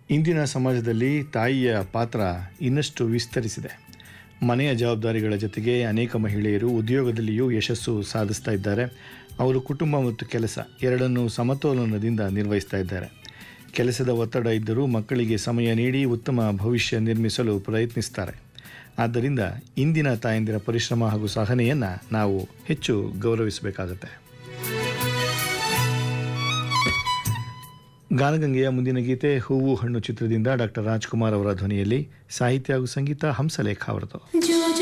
ಇಂದಿನ ಸಮಾಜದಲ್ಲಿ ತಾಯಿಯ ಪಾತ್ರ ಇನ್ನಷ್ಟು ವಿಸ್ತರಿಸಿದೆ ಮನೆಯ ಜವಾಬ್ದಾರಿಗಳ ಜೊತೆಗೆ ಅನೇಕ ಮಹಿಳೆಯರು ಉದ್ಯೋಗದಲ್ಲಿಯೂ ಯಶಸ್ಸು ಸಾಧಿಸ್ತಾ ಇದ್ದಾರೆ ಅವರು ಕುಟುಂಬ ಮತ್ತು ಕೆಲಸ ಎರಡನ್ನೂ ಸಮತೋಲನದಿಂದ ನಿರ್ವಹಿಸ್ತಾ ಇದ್ದಾರೆ ಕೆಲಸದ ಒತ್ತಡ ಇದ್ದರೂ ಮಕ್ಕಳಿಗೆ ಸಮಯ ನೀಡಿ ಉತ್ತಮ ಭವಿಷ್ಯ ನಿರ್ಮಿಸಲು ಪ್ರಯತ್ನಿಸ್ತಾರೆ ಆದ್ದರಿಂದ ಇಂದಿನ ತಾಯಂದಿರ ಪರಿಶ್ರಮ ಹಾಗೂ ಸಹನೆಯನ್ನು ನಾವು ಹೆಚ್ಚು ಗೌರವಿಸಬೇಕಾಗತ್ತೆ ಗಾನಗಂಗೆಯ ಮುಂದಿನ ಗೀತೆ ಹೂವು ಹಣ್ಣು ಚಿತ್ರದಿಂದ ಡಾಕ್ಟರ್ ರಾಜ್ಕುಮಾರ್ ಅವರ ಧ್ವನಿಯಲ್ಲಿ ಸಾಹಿತ್ಯ ಹಾಗೂ ಸಂಗೀತ ಹಂಸಲೇಖ ಅವರದು जो